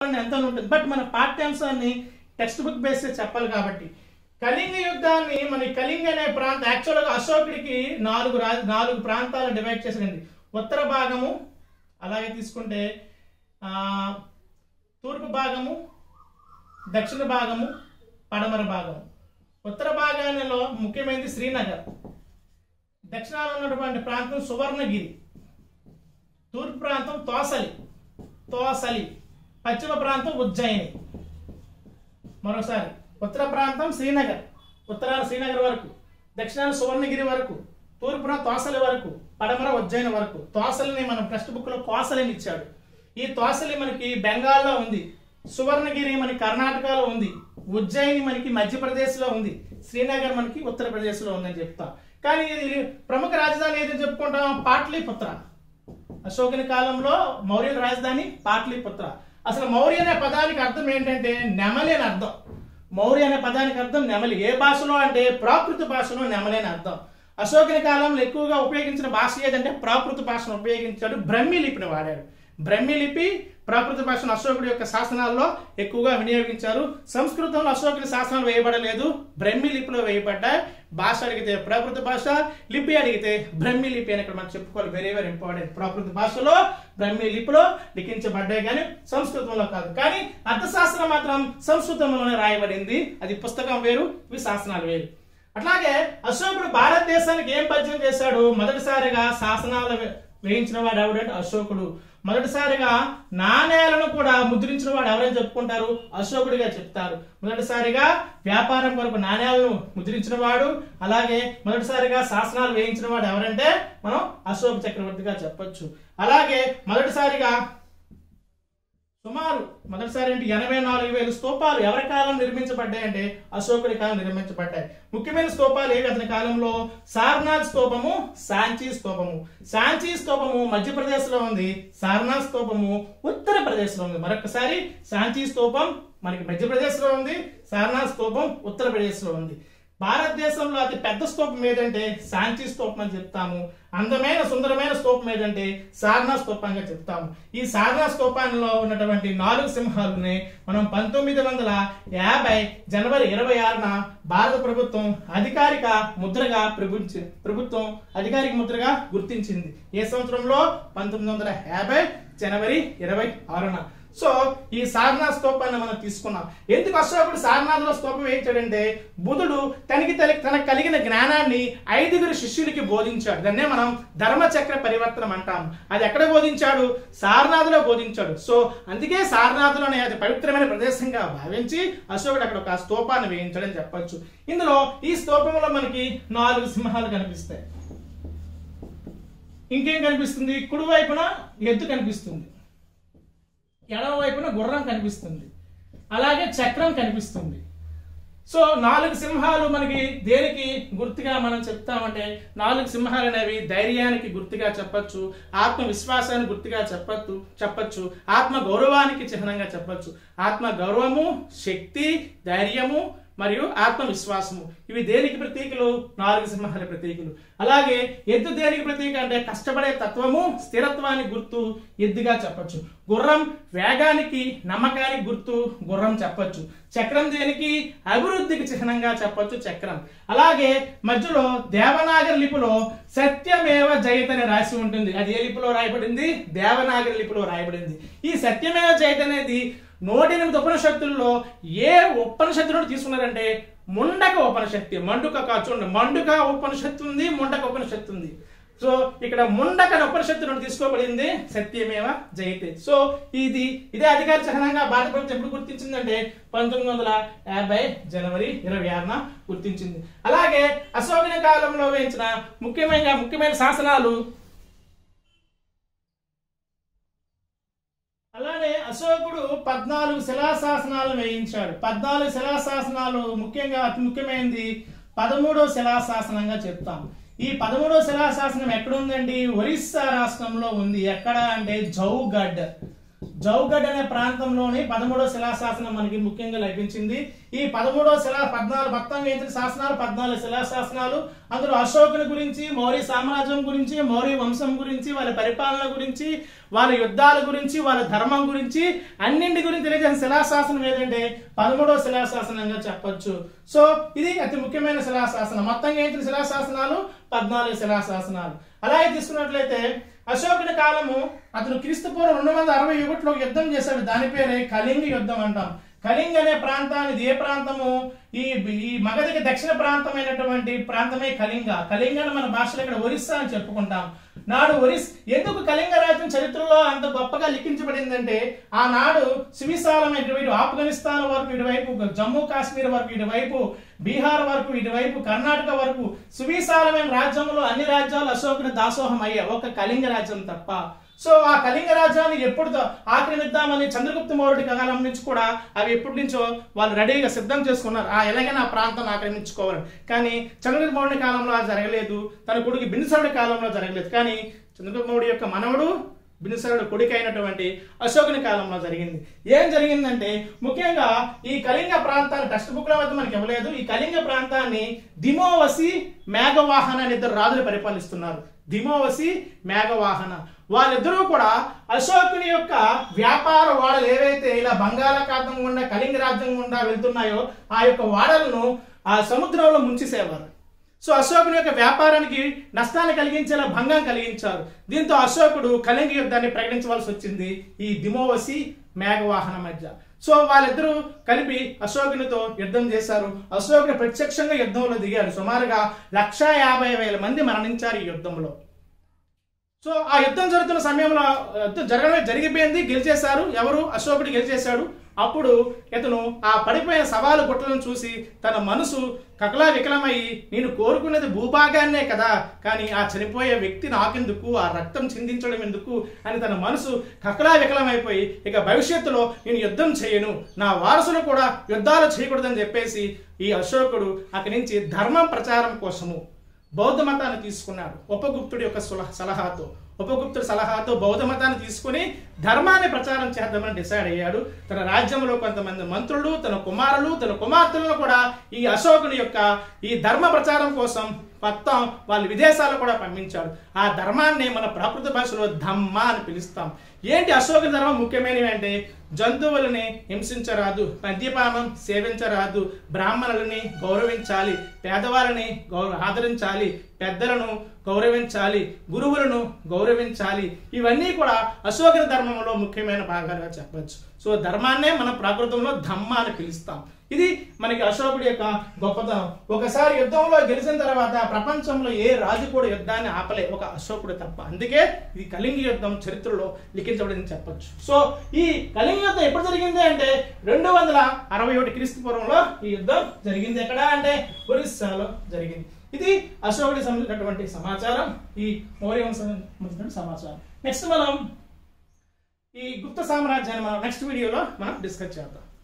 ఎంత అని ఉంటుంది బట్ మన పాఠ్యాంశాన్ని టెక్స్ట్ బుక్ బేస్ చెప్పాలి కాబట్టి కళింగ యుద్ధాన్ని మన ఈ కళింగ అనే ప్రాంతం యాక్చువల్గా అశోకుడికి నాలుగు రా నాలుగు ప్రాంతాలు డివైడ్ చేసింది ఉత్తర భాగము అలాగే తీసుకుంటే ఆ, తూర్పు భాగము దక్షిణ భాగము పడమర భాగము ఉత్తర భాగాలలో ముఖ్యమైనది శ్రీనగర్ దక్షిణాన ఉన్నటువంటి ప్రాంతం సువర్ణగిరి తూర్పు ప్రాంతం తోసలి తోసలి పశ్చిమ ప్రాంతం ఉజ్జయిని మరోసారి ఉత్తర ప్రాంతం శ్రీనగర్ ఉత్తరాన శ్రీనగర్ వరకు దక్షిణాన సువర్ణగిరి వరకు తూర్పున తోసలి వరకు పడమర ఉజ్జయిని వరకు తోసలిని మనం టెక్స్ట్ బుక్ లో కోసలిని ఇచ్చాడు ఈ తోసలి మనకి బెంగాల్లో ఉంది సువర్ణగిరి మనకి కర్ణాటకలో ఉంది ఉజ్జయిని మనకి మధ్యప్రదేశ్లో ఉంది శ్రీనగర్ మనకి ఉత్తరప్రదేశ్లో ఉందని చెప్తాం కానీ ఇది ప్రముఖ రాజధాని ఏదని చెప్పుకుంటాం పాట్లీపుత్ర అశోకుని కాలంలో మౌర్యుల రాజధాని పాట్లీపుత్ర అసలు మౌర్య అనే పదానికి అర్థం ఏంటంటే నెమలి అని అర్థం మౌర్య అనే పదానికి అర్థం నెమలి ఏ భాషలో అంటే ప్రాకృత భాషలో నెమలి అని అర్థం అశోకుని కాలంలో ఎక్కువగా ఉపయోగించిన భాష ఏదంటే ప్రాకృత భాషను ఉపయోగించాడు బ్రహ్మి లిపిని వాడాడు బ్రహ్మి లిపి ప్రాకృత భాషను అశోకుడి యొక్క శాసనాల్లో ఎక్కువగా వినియోగించారు సంస్కృతంలో అశోకుని శాసనాలు వేయబడలేదు బ్రహ్మి లిపిలో వేయబడ్డ భాష అడిగితే ప్రాకృత భాష లిపి అడిగితే బ్రహ్మి లిపి అని ఇక్కడ మనం చెప్పుకోవాలి వెరీ వెరీ ఇంపార్టెంట్ ప్రాకృత భాషలో బ్రహ్మి లిపిలో లిఖించబడ్డాయి కానీ సంస్కృతంలో కాదు కానీ అర్థశాస్త్రం మాత్రం సంస్కృతంలోనే రాయబడింది అది పుస్తకం వేరు ఇవి శాసనాలు వేరు అట్లాగే అశోకుడు భారతదేశానికి ఏం పరిచయం చేశాడు మొదటిసారిగా శాసనాలు వే- వేయించిన వాడు ఎవడంటే అశోకుడు మొదటిసారిగా నాణేలను కూడా ముద్రించిన వాడు ఎవరని చెప్పుకుంటారు అశోకుడిగా చెప్తారు మొదటిసారిగా వ్యాపారం కొరకు నాణేలను ముద్రించిన వాడు అలాగే మొదటిసారిగా శాసనాలు వేయించిన వాడు ఎవరంటే మనం అశోక చక్రవర్తిగా చెప్పొచ్చు అలాగే మొదటిసారిగా సుమారు మొదటిసారి అంటే ఎనభై నాలుగు వేల స్తూపాలు ఎవరి కాలం నిర్మించబడ్డాయి అంటే అశోకుడి కాలం నిర్మించబడ్డాయి ముఖ్యమైన స్తూపాలు ఏవి అతని కాలంలో సారనాథ్ స్తూపము సాంచీ స్తూపము సాంచీ స్తూపము మధ్యప్రదేశ్ లో ఉంది సారనాథ్ స్తూపము ఉత్తరప్రదేశ్ లో ఉంది మరొకసారి సాంచీ స్తూపం మనకి మధ్యప్రదేశ్ లో ఉంది సారనాథ్ స్తూపం ఉత్తరప్రదేశ్ లో ఉంది భారతదేశంలో అతి పెద్ద స్తూపం ఏదంటే సాంచీ స్తూపం అని చెప్తాము అందమైన సుందరమైన స్తూపం ఏదంటే సారనాథ్ స్తూపంగా చెప్తాము ఈ సారనాథ్ స్తూపాలలో ఉన్నటువంటి నాలుగు సింహాలని మనం పంతొమ్మిది వందల యాభై జనవరి ఇరవై ఆరున భారత ప్రభుత్వం అధికారిక ముద్రగా ప్రభుత్వ ప్రభుత్వం అధికారిక ముద్రగా గుర్తించింది ఏ సంవత్సరంలో పంతొమ్మిది వందల యాభై జనవరి ఇరవై ఆరున సో ఈ సారనాథ్ స్తూపాన్ని మనం తీసుకున్నాం ఎందుకు అశోకుడు సారనాథ్లో స్తూపం వేయించాడంటే బుధుడు తనకి తన- తనకు కలిగిన జ్ఞానాన్ని ఐదుగురు శిష్యులకి బోధించాడు దాన్నే మనం ధర్మచక్ర పరివర్తనం అంటాం అది ఎక్కడ బోధించాడు సారనాథ్లో బోధించాడు సో అందుకే సారనాథ్లోనే అది పవిత్రమైన ప్రదేశంగా భావించి అశోకుడు అక్కడ ఒక స్తూపాన్ని వేయించాడని చెప్పొచ్చు ఇందులో ఈ స్తూపంలో మనకి నాలుగు సింహాలు కనిపిస్తాయి ఇంకేం కనిపిస్తుంది కుడి వైపున ఎద్దు కనిపిస్తుంది ఎడమ వైపున గుర్రం కనిపిస్తుంది అలాగే చక్రం కనిపిస్తుంది సో నాలుగు సింహాలు మనకి దేనికి గుర్తుగా మనం చెప్తామంటే నాలుగు సింహాలు అనేవి ధైర్యానికి గుర్తుగా చెప్పొచ్చు ఆత్మవిశ్వాసానికి గుర్తుగా చెప్పచ్చు చెప్పొచ్చు ఆత్మ గౌరవానికి చిహ్నంగా చెప్పొచ్చు ఆత్మ గౌరవము శక్తి ధైర్యము మరియు ఆత్మవిశ్వాసము ఇవి దేనికి ప్రతీకలు నాలుగు సింహాల ప్రతీకలు అలాగే ఎద్దు దేనికి ప్రతీక అంటే కష్టపడే తత్వము స్థిరత్వానికి గుర్తు ఎద్దుగా చెప్పొచ్చు గుర్రం వేగానికి నమ్మకానికి గుర్తు గుర్రం చెప్పొచ్చు చక్రం దేనికి అభివృద్ధికి చిహ్నంగా చెప్పొచ్చు చక్రం అలాగే మధ్యలో దేవనాగరి లిపిలో సత్యమేవ జయత్ అని రాసి ఉంటుంది అది ఏ లిపిలో రాయబడింది దేవనాగరి లిపిలో రాయబడింది ఈ సత్యమేవ జయత్ అనేది నూట ఎనిమిది ఉపనిషత్తుల్లో ఏ ఉపనిషత్తులను తీసుకున్నారంటే ముండక ఉపనిషత్తు మండుక కాదు చూడండి మండుక ఉపనిషత్తు ఉంది ముండక ఉపనిషత్తు ఉంది సో ఇక్కడ ముండక అనే ఉపనిషత్తు నుండి తీసుకోబడింది సత్యమేవ జయతే సో ఇది ఇదే అధికార చిహ్నంగా భారత ప్రభుత్వం ఎప్పుడు గుర్తించిందంటే పంతొమ్మిది వందల యాభై జనవరి ఇరవై ఆరున గుర్తించింది అలాగే అశోకుని కాలంలో వేయించిన ముఖ్యమైన ముఖ్యమైన శాసనాలు అలానే అశోకుడు పద్నాలుగు శిలాశాసనాలను వేయించాడు పద్నాలుగు శిలాశాసనాలు ముఖ్యంగా అతి ముఖ్యమైనది పదమూడో శిలాశాసనంగా చెప్తాం ఈ పదమూడో శిలాశాసనం ఎక్కడ ఉందండి ఒరిస్సా రాష్ట్రంలో ఉంది ఎక్కడ అంటే జౌగఢ్ జౌగఢ్ అనే ప్రాంతంలోని పదమూడో శిలాశాసనం మనకి ముఖ్యంగా లభించింది ఈ పదమూడో శిలా పద్నాలుగు మొత్తం ఏంటి శాసనాలు పద్నాలుగు శిలాశాసనాలు అందులో అశోకుని గురించి మౌర్య సామ్రాజ్యం గురించి మౌర్య వంశం గురించి వాళ్ళ పరిపాలన గురించి వాళ్ళ యుద్ధాల గురించి వాళ్ళ ధర్మం గురించి అన్నింటి గురించి తెలియజేసిన శిలాశాసనం ఏదంటే పదమూడో శిలాశాసనంగా చెప్పొచ్చు సో ఇది అతి ముఖ్యమైన శిలాశాసనం మొత్తం ఏంటి శిలాశాసనాలు పద్నాలుగు శిలాశాసనాలు అలాగే తీసుకున్నట్లయితే అశోకుని కాలము అతను క్రీస్తు పూర్వం రెండు వందల అరవై ఒకటిలో ఒక యుద్ధం చేశాడు దాని పేరే కళింగ యుద్ధం అంటాం కళింగ్ అనే ప్రాంతాన్ని ఇది ఏ ప్రాంతము ఈ ఈ మగధకి దక్షిణ ప్రాంతమైనటువంటి ప్రాంతమే కళింగ కళింగ అని మన భాషలో ఇక్కడ ఒరిస్సా అని చెప్పుకుంటాం నాడు ఒరిస్ ఎందుకు కళింగ రాజ్యం చరిత్రలో అంత గొప్పగా లిఖించబడిందంటే ఆనాడు సువిశాలమైన ఇటువైపు ఆఫ్ఘనిస్తాన్ వరకు ఇటువైపు జమ్మూ కాశ్మీర్ వరకు ఇటువైపు బీహార్ వరకు ఇటువైపు కర్ణాటక వరకు సువిశాలమైన రాజ్యంలో అన్ని రాజ్యాలు అశోకుని దాసోహం అయ్యాయి ఒక కళింగ రాజ్యం తప్ప సో ఆ కళింగ రాజ్యాన్ని ఎప్పుడు ద- ఆక్రమిద్దామని చంద్రగుప్త మౌర్యుడి కాలం నుంచి కూడా అవి ఎప్పటి నుంచో వాళ్ళు రెడీగా సిద్ధం చేసుకున్నారు ఆ ఎలాగైనా ఆ ప్రాంతాన్ని ఆక్రమించుకోవాలి కానీ చంద్రగుప్త మౌర్యుడి కాలంలో అది జరగలేదు తన కొడుకు బిందుసారుడి కాలంలో జరగలేదు కానీ చంద్రగుప్త మౌర్యుడి యొక్క మనవడు బిందుసారుడు కొడుకు అయినటువంటి అశోకుని కాలంలో జరిగింది ఏం జరిగిందంటే ముఖ్యంగా ఈ కళింగ ప్రాంతాన్ని టెక్స్ట్ బుక్ లో అయితే మనకి ఇవ్వలేదు ఈ కళింగ ప్రాంతాన్ని దిమోవసి మేఘవాహన అనే ఇద్దరు రాజులు పరిపాలిస్తున్నారు దిమోవసి మేఘవాహన వాళ్ళిద్దరూ కూడా అశోకుని యొక్క వ్యాపార వాడలు ఏవైతే ఇలా బంగాళాఖాతం గుండా కళింగ రాజ్యం గుండా వెళ్తున్నాయో ఆ యొక్క వాడలను ఆ సముద్రంలో ముంచేసేవారు సో అశోకుని యొక్క వ్యాపారానికి నష్టాన్ని కలిగించేలా భంగం కలిగించారు దీంతో అశోకుడు కళింగ యుద్ధాన్ని ప్రకటించవలసి వచ్చింది ఈ దిమోవసి మేఘవాహన మధ్య సో వాళ్ళిద్దరూ కలిపి అశోకునితో యుద్ధం చేశారు అశోకుని ప్రత్యక్షంగా యుద్ధంలో దిగాడు సుమారుగా లక్షా యాభై వేల మంది మరణించారు ఈ యుద్ధంలో సో ఆ యుద్ధం జరుగుతున్న సమయంలో యుద్ధం జరగడమే జరిగిపోయింది గెలిచేశారు ఎవరు అశోకుడు గెలిచేశాడు అప్పుడు ఇతను ఆ పడిపోయిన సవాలు గుట్టలను చూసి తన మనసు కకలా వికలమయ్యి నేను కోరుకున్నది భూభాగాన్నే కదా కానీ ఆ చనిపోయే వ్యక్తి నాకెందుకు ఆ రక్తం చిందించడం ఎందుకు అని తన మనసు కకలా వికలమైపోయి ఇక భవిష్యత్తులో నేను యుద్ధం చేయను నా వారసులు కూడా యుద్ధాలు చేయకూడదని చెప్పేసి ఈ అశోకుడు అక్కడి నుంచి ధర్మం ప్రచారం కోసము బౌద్ధ మతాన్ని తీసుకున్నాడు ఉపగుప్తుడి యొక్క సుల- సలహాతో ఉపగుప్తుడి సలహాతో బౌద్ధ మతాన్ని తీసుకుని ధర్మాన్ని ప్రచారం చేద్దామని డిసైడ్ అయ్యాడు తన రాజ్యంలో కొంతమంది మంత్రులు తన కుమారులు తన కుమార్తెలను కూడా ఈ అశోకుని యొక్క ఈ ధర్మ ప్రచారం కోసం మొత్తం వాళ్ళు విదేశాలు కూడా పంపించాడు ఆ ధర్మాన్ని మన ప్రాకృత భాషలో ధమ్మ అని పిలుస్తాం ఏంటి అశోక ధర్మం ముఖ్యమైనవి అంటే జంతువులని హింసించరాదు మద్యపానం సేవించరాదు బ్రాహ్మణులని గౌరవించాలి పేదవారిని గౌరవ ఆదరించాలి పెద్దలను గౌరవించాలి గురువులను గౌరవించాలి ఇవన్నీ కూడా అశోక ధర్మంలో ముఖ్యమైన భాగాలుగా చెప్పవచ్చు సో ధర్మాన్నే మన ప్రాకృతంలో ధమ్మ అని పిలుస్తాం ఇది మనకి అశోకుడి యొక్క గొప్పతనం ఒకసారి యుద్ధంలో గెలిచిన తర్వాత ప్రపంచంలో ఏ రాజు కూడా యుద్ధాన్ని ఆపలే ఒక అశోకుడు తప్ప అందుకే ఇది కళింగ యుద్ధం చరిత్రలో లిఖించబడింది చెప్పొచ్చు సో ఈ కళింగ యుద్ధం ఎప్పుడు జరిగింది అంటే రెండు వందల అరవై ఒకటి క్రీస్తు పూర్వంలో ఈ యుద్ధం జరిగింది ఎక్కడ అంటే ఒరిస్సాలో జరిగింది ఇది అశోకుడికి సంబంధించినటువంటి సమాచారం ఈ మౌర్య వంశం సంబంధించిన సమాచారం నెక్స్ట్ మనం ఈ గుప్త సామ్రాజ్యాన్ని మనం నెక్స్ట్ వీడియోలో మనం డిస్కస్ చేద్దాం